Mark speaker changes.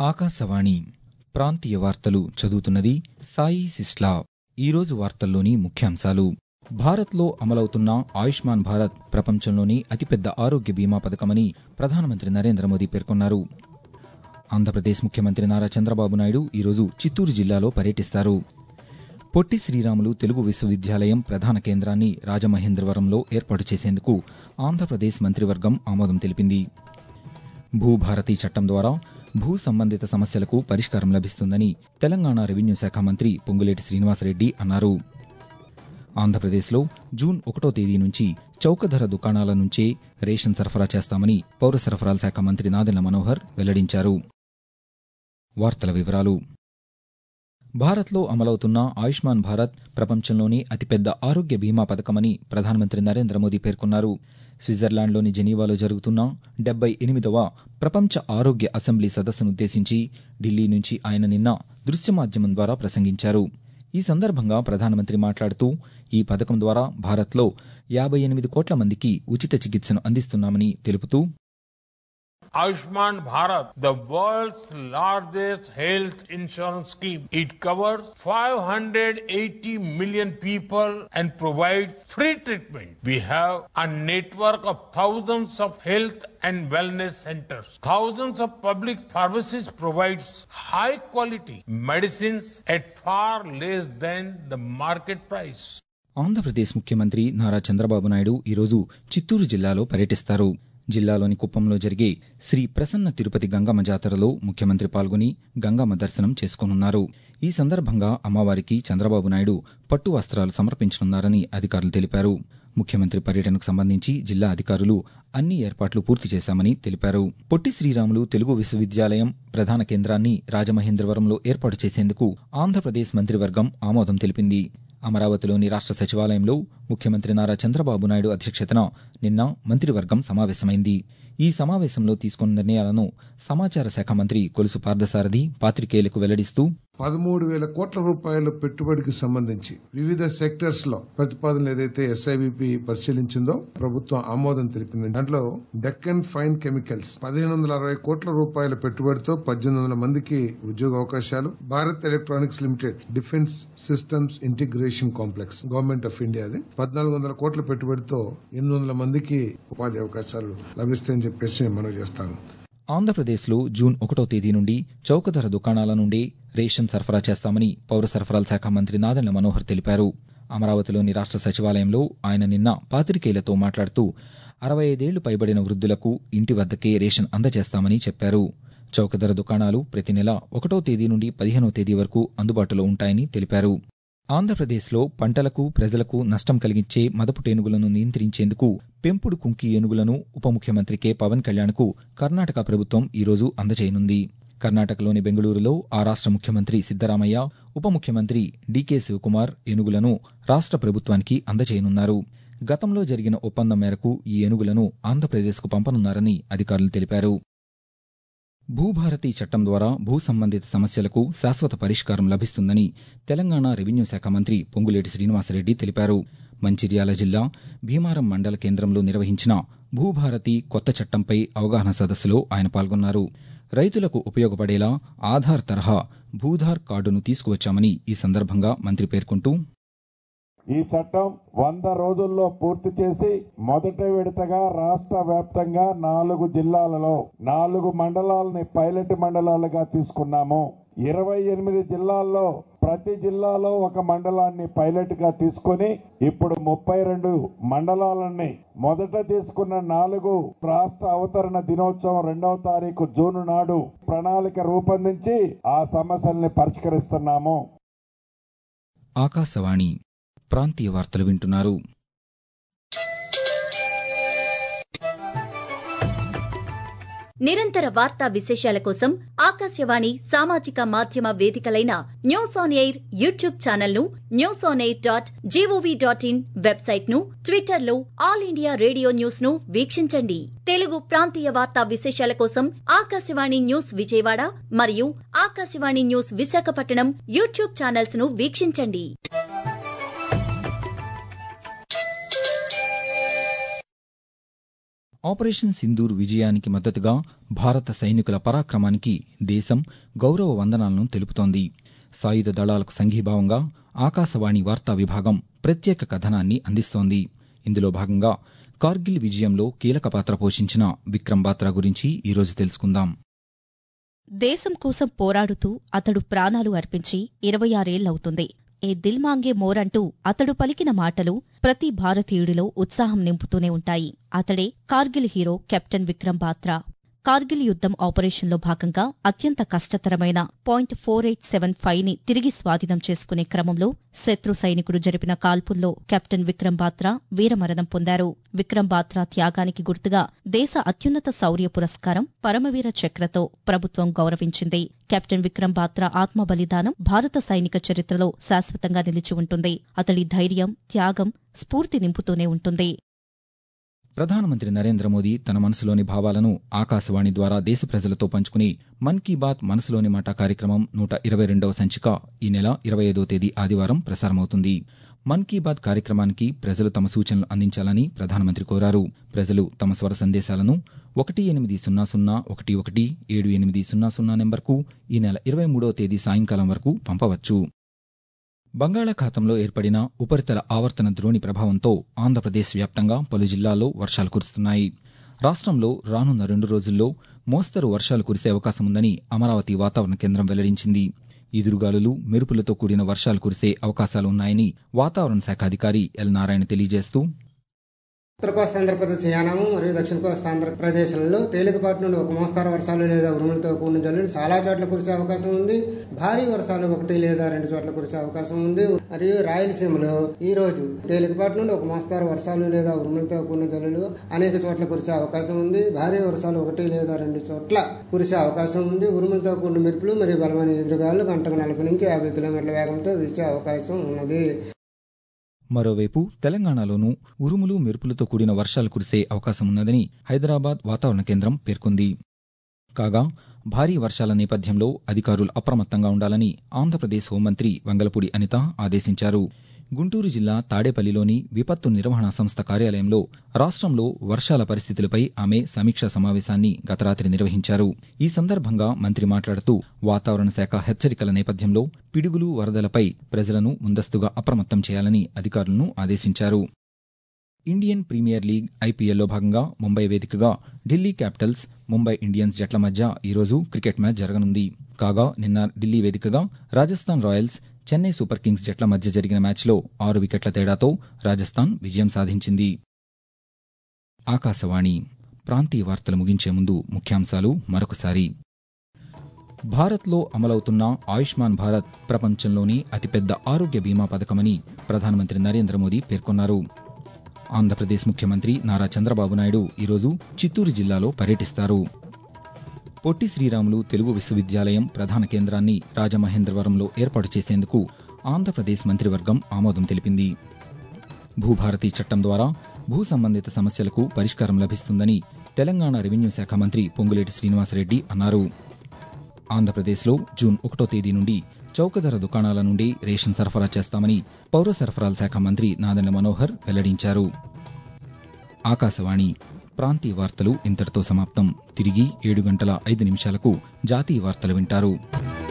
Speaker 1: ఆకాశవాణి ప్రాంతీయ వార్తలు చదువుతున్నది సాయి సిస్లా ఈరోజు వార్తల్లోని ముఖ్యాంశాలు భారత్లో అమలవుతున్న ఆయుష్మాన్ భారత్ ప్రపంచంలోని అతిపెద్ద ఆరోగ్య బీమా పథకమని ప్రధానమంత్రి నరేంద్ర మోదీ పేర్కొన్నారు ఆంధ్రప్రదేశ్ ముఖ్యమంత్రి నారా చంద్రబాబు నాయుడు ఈరోజు చిత్తూరు జిల్లాలో పర్యటిస్తారు పొట్టి శ్రీరాములు తెలుగు విశ్వవిద్యాలయం ప్రధాన కేంద్రాన్ని రాజమహేంద్రవరంలో ఏర్పాటు చేసేందుకు ఆంధ్రప్రదేశ్ మంత్రివర్గం ఆమోదం తెలిపింది భూభారతి చట్టం ద్వారా భూ సంబంధిత సమస్యలకు పరిష్కారం లభిస్తుందని తెలంగాణ రెవెన్యూ శాఖ మంత్రి పొంగులేటి శ్రీనివాసరెడ్డి అన్నారు ఆంధ్రప్రదేశ్లో జూన్ ఒకటో తేదీ నుంచి చౌక ధర దుకాణాల నుంచే రేషన్ సరఫరా చేస్తామని పౌర సరఫరాల శాఖ మంత్రి నాదెళ్ల మనోహర్ వెల్లడించారు వార్తల వివరాలు భారత్లో అమలవుతున్న ఆయుష్మాన్ భారత్ ప్రపంచంలోని అతిపెద్ద ఆరోగ్య బీమా పథకమని ప్రధానమంత్రి నరేంద్ర మోదీ పేర్కొన్నారు స్విట్జర్లాండ్లోని జెనీవాలో జరుగుతున్న డెబ్బై ఎనిమిదవ ప్రపంచ ఆరోగ్య అసెంబ్లీ సదస్సునుద్దేశించి ఢిల్లీ నుంచి ఆయన నిన్న దృశ్య మాధ్యమం ద్వారా ప్రసంగించారు ఈ సందర్భంగా ప్రధానమంత్రి మాట్లాడుతూ ఈ పథకం ద్వారా భారత్లో యాబై ఎనిమిది కోట్ల మందికి ఉచిత చికిత్సను అందిస్తున్నామని తెలుపుతూ
Speaker 2: Ayushman Bharat, the world's largest health insurance scheme. It covers 580 million people and provides free treatment. We have a network of thousands of health and wellness centers. Thousands of public pharmacies provides high quality medicines at far less than the market price.
Speaker 1: Andhra Pradesh ముఖ్యమంత్రి నారా చంద్రబాబు నాయుడు ఈరోజు చిత్తూరు జిల్లాలో పర్యటిస్తారు జిల్లాలోని కుప్పంలో జరిగే శ్రీ ప్రసన్న తిరుపతి గంగమ్మ జాతరలో ముఖ్యమంత్రి పాల్గొని గంగమ్మ దర్శనం చేసుకోనున్నారు ఈ సందర్భంగా అమ్మవారికి చంద్రబాబు నాయుడు పట్టు వస్త్రాలు సమర్పించనున్నారని అధికారులు తెలిపారు ముఖ్యమంత్రి పర్యటనకు సంబంధించి జిల్లా అధికారులు అన్ని ఏర్పాట్లు పూర్తి చేశామని తెలిపారు పొట్టి శ్రీరాములు తెలుగు విశ్వవిద్యాలయం ప్రధాన కేంద్రాన్ని రాజమహేంద్రవరంలో ఏర్పాటు చేసేందుకు ఆంధ్రప్రదేశ్ మంత్రివర్గం ఆమోదం తెలిపింది అమరావతిలోని రాష్ట సచివాలయంలో ముఖ్యమంత్రి నారా చంద్రబాబు నాయుడు అధ్యక్షతన నిన్న మంత్రివర్గం సమావేశమైంది ఈ సమావేశంలో తీసుకున్న నిర్ణయాలను సమాచార శాఖ మంత్రి కొలుసు పార్థసారథి పాత్రికేయులకు వెల్లడిస్తూ
Speaker 3: పదమూడు వేల కోట్ల రూపాయల పెట్టుబడికి సంబంధించి వివిధ సెక్టర్స్ లో ప్రతిపాదనలు ఏదైతే ఎస్ఐబిపి పరిశీలించిందో ప్రభుత్వం ఆమోదం తెలిపింది దాంట్లో డెక్కన్ ఫైన్ కెమికల్స్ పదిహేను వందల అరవై కోట్ల రూపాయల పెట్టుబడితో పద్దెనిమిది వందల మందికి ఉద్యోగ అవకాశాలు Bharat electronics limited defence systems integration complex government of ఇండియాది పద్నాలుగు వందల కోట్ల పెట్టుబడితో ఎనిమిది వందల మందికి ఉపాధి అవకాశాలు లభిస్తాయని చెప్పేసి మనం చేస్తాను
Speaker 1: ఆంధ్రప్రదేశ్లో జూన్ ఒకటో తేదీ నుండి చౌక ధర దుకాణాల నుండే రేషన్ సరఫరా చేస్తామని పౌర సరఫరాల శాఖ మంత్రి నాదెళ్ల మనోహర్ తెలిపారు అమరావతిలోని రాష్ట సచివాలయంలో ఆయన నిన్న పాతికేయులతో మాట్లాడుతూ అరవై ఐదేళ్లు పైబడిన వృద్ధులకు ఇంటి వద్దకే రేషన్ అందజేస్తామని చెప్పారు చౌక ధర దుకాణాలు ప్రతి నెల ఒకటో తేదీ నుండి పదిహేనో తేదీ వరకు అందుబాటులో ఉంటాయని తెలిపారు ఆంధ్రప్రదేశ్లో పంటలకు ప్రజలకు నష్టం కలిగించే మదపు టేనుగులను నియంత్రించేందుకు పెంపుడు కుంకి ఏనుగులను ఉప ముఖ్యమంత్రి కె పవన్ కళ్యాణ్కు కర్ణాటక ప్రభుత్వం ఈరోజు అందజేయనుంది కర్ణాటకలోని బెంగళూరులో ఆ రాష్ట ముఖ్యమంత్రి సిద్దరామయ్య ఉప ముఖ్యమంత్రి డీకే శివకుమార్ ఏనుగులను రాష్ట ప్రభుత్వానికి అందజేయనున్నారు గతంలో జరిగిన ఒప్పందం మేరకు ఈ ఏనుగులను ఆంధ్రప్రదేశ్కు పంపనున్నారని అధికారులు తెలిపారు భూభారతి చట్టం ద్వారా భూ సంబంధిత సమస్యలకు శాశ్వత పరిష్కారం లభిస్తుందని తెలంగాణ రెవెన్యూ శాఖ మంత్రి పొంగులేటి శ్రీనివాసరెడ్డి తెలిపారు మంచిర్యాల జిల్లా భీమారం మండల కేంద్రంలో నిర్వహించిన భూభారతి కొత్త చట్టంపై అవగాహన సదస్సులో ఆయన పాల్గొన్నారు రైతులకు ఉపయోగపడేలా ఆధార్ తరహా భూధార్ కార్డును తీసుకువచ్చామని ఈ సందర్భంగా మంత్రి పేర్కొంటూ
Speaker 4: ఈ చట్టం వంద రోజుల్లో పూర్తి చేసి మొదటి విడతగా రాష్ట్ర వ్యాప్తంగా నాలుగు జిల్లాలలో నాలుగు మండలాలని పైలట్ మండలాలుగా తీసుకున్నాము ఇరవై ఎనిమిది జిల్లాల్లో ప్రతి జిల్లాలో ఒక మండలాన్ని పైలట్ గా తీసుకుని ఇప్పుడు ముప్పై రెండు మండలాలని మొదట తీసుకున్న నాలుగు రాష్ట్ర అవతరణ దినోత్సవం రెండవ తారీఖు జూన్ నాడు ప్రణాళిక రూపొందించి ఆ సమస్యల్ని పరిష్కరిస్తున్నాము
Speaker 1: ఆకాశవాణి ప్రాంతీయ వార్తలు వింటున్నారు
Speaker 5: నిరంతర వార్తా విశేషాల కోసం ఆకాశవాణి సామాజిక మాధ్యమ వేదికలైన news on air YouTube channel ను news on air dot G O V dot in website ను ట్విట్టర్ లో ఆల్ ఇండియా రేడియో న్యూస్ ను వీక్షించండి తెలుగు ప్రాంతీయ వార్తా విశేషాల కోసం ఆకాశవాణి న్యూస్ విజయవాడ మరియు Akashvani news Visakhapatnam YouTube channels ను వీక్షించండి
Speaker 1: ఆపరేషన్ సింధూర్ విజయానికి మద్దతుగా భారత సైనికుల పరాక్రమానికి దేశం గౌరవ వందనాలను తెలుపుతోంది సాయుధ దళాలకు సంఘీభావంగా ఆకాశవాణి వార్తా విభాగం ప్రత్యేక కథనాన్ని అందిస్తోంది ఇందులో భాగంగా కార్గిల్ విజయంలో కీలక పాత్ర పోషించిన విక్రమ్ బాత్రా గురించి ఈరోజు తెలుసుకుందాం
Speaker 6: దేశం కోసం పోరాడుతూ అతడు ప్రాణాలు అర్పించి ఇరవై ఆరేళ్లవుతుంది ఏ దిల్మాంగే మోరంటూ అతడు పలికిన మాటలు ప్రతి భారతీయుడిలో ఉత్సాహం నింపుతూనే ఉంటాయి అతడే కార్గిల్ హీరో కెప్టెన్ విక్రమ్ బాత్రా కార్గిల్ యుద్ధం ఆపరేషన్లో భాగంగా అత్యంత కష్టతరమైన point four eight seven five ని తిరిగి స్వాధీనం చేసుకునే క్రమంలో శత్రు సైనికుడు జరిపిన కాల్పుల్లో కెప్టెన్ విక్రమ్ బాత్రా వీరమరణం పొందారు విక్రమ్ బాత్రా త్యాగానికి గుర్తుగా దేశ అత్యున్నత శౌర్య పురస్కారం పరమవీర చక్రతో ప్రభుత్వం గౌరవించింది కెప్టెన్ విక్రమ్ బాత్రా ఆత్మ బలిదానం భారత సైనిక చరిత్రలో శాశ్వతంగా నిలిచి ఉంటుంది అతడి ధైర్యం త్యాగం స్ఫూర్తి నింపుతూనే ఉంటుంది
Speaker 1: ప్రధానమంత్రి నరేంద్ర మోదీ తన మనసులోని భావాలను ఆకాశవాణి ద్వారా దేశ ప్రజలతో పంచుకుని మన్ కీ బాత్ మనసులోని మాట కార్యక్రమం నూట ఇరవై రెండవ సంచిక ఈ నెల ఇరవై ఐదో తేదీ ఆదివారం ప్రసారమవుతుంది మన్ కీ బాత్ కార్యక్రమానికి ప్రజలు తమ సూచనలు అందించాలని ప్రధానమంత్రి కోరారు ప్రజలు తమ స్వర సందేశాలను ఒకటి ఎనిమిది సున్నా సున్నా ఒకటి ఒకటి ఏడు ఎనిమిది సున్నా సున్నా నెంబర్కు ఈ నెల ఇరవై మూడో తేదీ సాయంకాలం వరకు పంపవచ్చు బంగాళాఖాతంలో ఏర్పడిన ఉపరితల ఆవర్తన ద్రోణి ప్రభావంతో ఆంధ్రప్రదేశ్ వ్యాప్తంగా పలు జిల్లాల్లో వర్షాలు కురుస్తున్నాయి రాష్ట్రంలో రానున్న రెండు రోజుల్లో మోస్తరు వర్షాలు కురిసే అవకాశం ఉందని అమరావతి వాతావరణ కేంద్రం వెల్లడించింది ఈదురుగాలులు మెరుపులతో కూడిన వర్షాలు కురిసే అవకాశాలు ఉన్నాయని వాతావరణ శాఖ అధికారి ఎల్ నారాయణ తెలియజేస్తూ
Speaker 7: ఉత్తర కోస్తా ఆంధ్రప్రదేశ్ యానాము మరియు దక్షిణ కోస్తా ఆంధ్రప్రదేశ్లలో తేలికపాటి నుండి ఒక మోస్తారు వర్షాలు లేదా ఉరుములతో కూడిన జల్లులు చాలా చోట్ల కురిసే అవకాశం ఉంది భారీ వర్షాలు ఒకటి లేదా రెండు చోట్ల కురిసే అవకాశం ఉంది మరియు రాయలసీమలో ఈ రోజు తేలికపాటి నుండి ఒక మోస్తారు వర్షాలు లేదా ఉరుములతో కూడిన జల్లులు అనేక చోట్ల కురిసే అవకాశం ఉంది భారీ వర్షాలు ఒకటి లేదా రెండు చోట్ల కురిసే అవకాశం ఉంది ఉరుములతో కూడిన మెరుపులు మరియు బలమైన ఎదురుగాలు గంటకు నలభై నుంచి యాభై కిలోమీటర్ల వేగంతో వీచే అవకాశం ఉన్నది
Speaker 1: మరోవైపు తెలంగాణలోనూ ఉరుములు మెరుపులతో కూడిన వర్షాలు కురిసే అవకాశం ఉన్నదని హైదరాబాద్ వాతావరణ కేంద్రం పేర్కొంది కాగా భారీ వర్షాల నేపథ్యంలో అధికారులు అప్రమత్తంగా ఉండాలని ఆంధ్రప్రదేశ్ హోంమంత్రి వంగలపూడి అనిత ఆదేశించారు గుంటూరు జిల్లా తాడేపల్లిలోని విపత్తు నిర్వహణ సంస్థ కార్యాలయంలో రాష్ట్రంలో వర్షాల పరిస్థితులపై ఆమె సమీక్షా సమావేశాన్ని గత రాత్రి నిర్వహించారు ఈ సందర్భంగా మంత్రి మాట్లాడుతూ వాతావరణ శాఖ హెచ్చరికల నేపథ్యంలో పిడుగులు వరదలపై ప్రజలను ముందస్తుగా అప్రమత్తం చేయాలని అధికారులను ఆదేశించారు ఇండియన్ ప్రీమియర్ లీగ్ ఐపీఎల్లో భాగంగా ముంబై వేదికగా ఢిల్లీ క్యాపిటల్స్ ముంబై ఇండియన్స్ జట్ల మధ్య ఈరోజు క్రికెట్ మ్యాచ్ జరగనుంది కాగా నిన్న ఢిల్లీ వేదికగా Rajasthan Royals Chennai Super Kings జట్ల మధ్య జరిగిన మ్యాచ్లో ఆరు వికెట్ల తేడాతో రాజస్థాన్ విజయం సాధించింది ఆకాశవాణి ప్రాంతీయ వార్తలు ముగించే ముందు ముఖ్యాంశాలు మరొకసారి భారత్లో అమలవుతున్న ఆయుష్మాన్ భారత్ ప్రపంచంలోని అతిపెద్ద ఆరోగ్య బీమా పథకమని ప్రధానమంత్రి నరేంద్ర మోదీ పేర్కొన్నారు ఆంధ్రప్రదేశ్ ముఖ్యమంత్రి నారా చంద్రబాబు నాయుడు ఈరోజు చిత్తూరు జిల్లాలో పర్యటిస్తారు పొట్టి శ్రీరాములు తెలుగు విశ్వవిద్యాలయం ప్రధాన కేంద్రాన్ని రాజమహేంద్రవరంలో ఏర్పాటు చేసేందుకు ఆంధ్రప్రదేశ్ మంత్రివర్గం ఆమోదం తెలిపింది భూభారతి చట్టం ద్వారా భూ సంబంధిత సమస్యలకు పరిష్కారం లభిస్తుందని తెలంగాణ రెవెన్యూ శాఖ మంత్రి పొంగులేటి శ్రీనివాసరెడ్డి అన్నారు ఆంధ్రప్రదేశ్లో జూన్ ఒకటో తేదీ నుండి చౌకధర దుకాణాల నుండి రేషన్ సరఫరా చేస్తామని పౌర సరఫరాల శాఖ మంత్రి నాదెండ్ల మనోహర్ వెల్లడించారు ఆకాశవాణి ప్రాంతీయ వార్తలు ఇంతటితో సమాప్తం తిరిగి ఏడు గంటల ఐదు నిమిషాలకు జాతీయ వార్తలు వింటారు